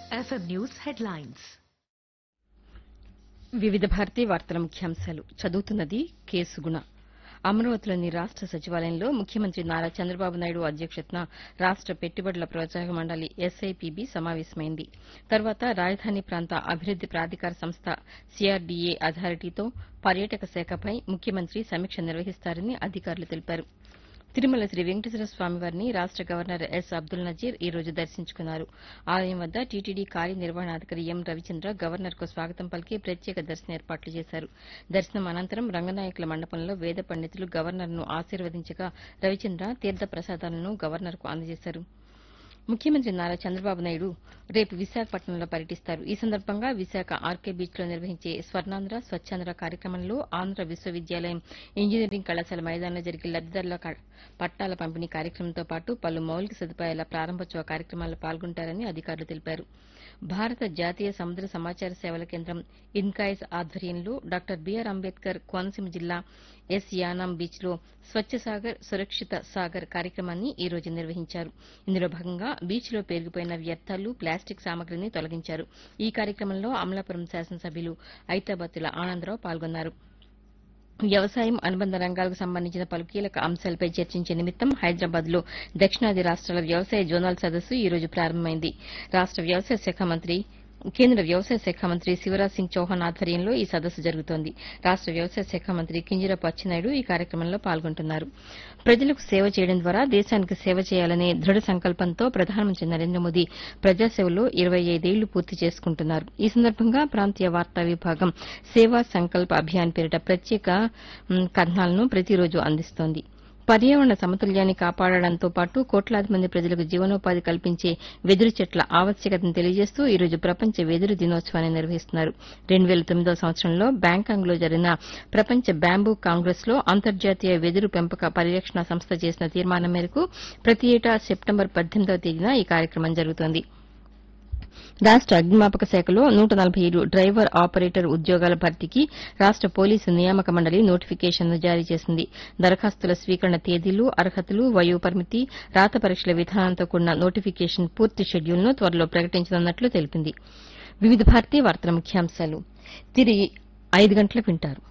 FM News headlines. వివిధ భారతీ వార్తల ముఖ్యాంశాలు చదువుతున్నది కేసుగుణ అమరావతిలోని రాష్ట సచివాలయంలో ముఖ్యమంత్రి నారా చంద్రబాబు నాయుడు అధ్యక్షతన రాష్ట పెట్టుబడుల ప్రోత్సాహక మండలి ఎస్ఐపిబి సమావేశమైంది తర్వాత రాజధాని ప్రాంత అభివృద్ది ప్రాధికార సంస్థ సిఆర్డీఏ అథారిటీతో పర్యాటక శాఖపై ముఖ్యమంత్రి సమీక్ష నిర్వహిస్తారని అధికారులు తెలిపారు తిరుమల శ్రీ వెంకటేశ్వర స్వామివారిని రాష్ట గవర్నర్ ఎస్ అబ్దుల్ నజీర్ ఈ రోజు దర్శించుకున్నారు ఆలయం వద్ద టీటీడీ కార్యనిర్వహణాధికారి ఎం రవిచంద్ర గవర్నర్కు స్వాగతం పలికి ప్రత్యేక దర్శన ఏర్పాట్లు చేశారు దర్శనం అనంతరం రంగనాయకుల మండపంలో వేద పండితులు గవర్నర్ను ఆశీర్వదించగా రవిచంద్ర తీర్థ ప్రసాదాలను గవర్నర్కు అందజేశారు ముఖ్యమంత్రి నారా చంద్రబాబు నాయుడు రేపు విశాఖపట్నంలో పర్యటిస్తారు ఈ సందర్భంగా విశాఖ ఆర్కే బీచ్లో నిర్వహించే స్వర్ణాంధ్ర స్వచ్ఛాంధ్ర కార్యక్రమంలో ఆంధ్ర విశ్వవిద్యాలయం ఇంజనీరింగ్ కళాశాల మైదానంలో జరిగే లబ్దిదారుల క- పట్టాల పంపిణీ కార్యక్రమంతో పాటు పలు మౌలిక సదుపాయాల ప్రారంభోత్సవ కార్యక్రమాల్లో పాల్గొంటారని అధికారులు తెలిపారు భారత జాతీయ సముద్ర సమాచార సేవల కేంద్రం ఇన్కాయిస్ ఆధ్వర్యంలో డాక్టర్ బీఆర్ అంబేద్కర్ కోనసీమ జిల్లా ఎస్ యానాం బీచ్ లో స్వచ్ఛ సాగర్ సురక్షిత సాగర్ కార్యక్రమాన్ని ఈ రోజు నిర్వహించారు ఇందులో భాగంగా బీచ్ లో పేరుకుపోయిన వ్యర్థాలు ప్లాస్టిక్ సామగ్రిని తొలగించారు ఈ కార్యక్రమంలో అమలాపురం శాసనసభ్యులు ఐతాబత్తుల ఆనందరావు పాల్గొన్నారు వ్యవసాయం అనుబంధ రంగాలకు సంబంధించిన పలు కీలక అంశాలపై చర్చించే నిమిత్తం హైదరాబాద్ లో దక్షిణాది రాష్ట్రాల వ్యవసాయ జోనల్ సదస్సు ఈ రోజు ప్రారంభమైంది రాష్ట వ్యవసాయ శాఖ మంత్రి కేంద్ర వ్యవసాయ శాఖ మంత్రి శివరాజ్ సింగ్ చౌహాన్ ఆధ్వర్యంలో ఈ సదస్సు జరుగుతోంది రాష్ట వ్యవసాయ శాఖ మంత్రి కింజరపు అచ్చెన్నాయుడు ఈ కార్యక్రమంలో పాల్గొంటున్నారు ప్రజలకు సేవ చేయడం ద్వారా దేశానికి సేవ చేయాలనే దృఢ సంకల్పంతో ప్రధానమంత్రి నరేంద్ర మోదీ ప్రజాసేవలో ఇరవై ఐదేళ్లు పూర్తి చేసుకుంటున్నారు ఈ సందర్భంగా ప్రాంతీయ వార్తా విభాగం సేవా సంకల్ప అభియాన్ పేరిట ప్రత్యేక మ్, కథనాలను ప్రతిరోజు అందిస్తోంది పర్యావరణ సమతుల్యాన్ని కాపాడడంతో పాటు కోట్లాది మంది ప్రజలకు జీవనోపాధి కల్పించే వెదురు చెట్ల ఆవశ్యకతను తెలియజేస్తూ ఈ రోజు ప్రపంచ వెదురు దినోత్సవాన్ని నిర్వహిస్తున్నారు రెండు వేల తొమ్మిదో సంవత్సరంలో బ్యాంకాంగ్ లో జరిగిన ప్రపంచ బ్యాంబూ కాంగ్రెస్ లో అంతర్జాతీయ వెదురు పెంపక పరిరక్షణ సంస్థ చేసిన తీర్మానం మేరకు ప్రతి ఏటా సెప్టెంబర్ పద్దెనిమిదవ తేదీన ఈ కార్యక్రమం జరుగుతోంది రాష్ట అగ్నిమాపక శాఖలో నూట నలభై ఏడు డ్రైవర్ ఆపరేటర్ ఉద్యోగాల భర్తీకి రాష్ట పోలీసు నియామక మండలి నోటిఫికేషన్ను జారీ చేసింది దరఖాస్తుల స్వీకరణ తేదీలు అర్హతలు వయోపరిమితి రాత పరీక్షల విధానంతో కూడిన నోటిఫికేషన్ పూర్తి షెడ్యూల్ను త్వరలో ప్రకటించనున్నట్లు తెలిపింది వివిధ భారతీయ వార్తల ముఖ్యాంశాలు తిరిగి ఐదు గంటలకు వింటారు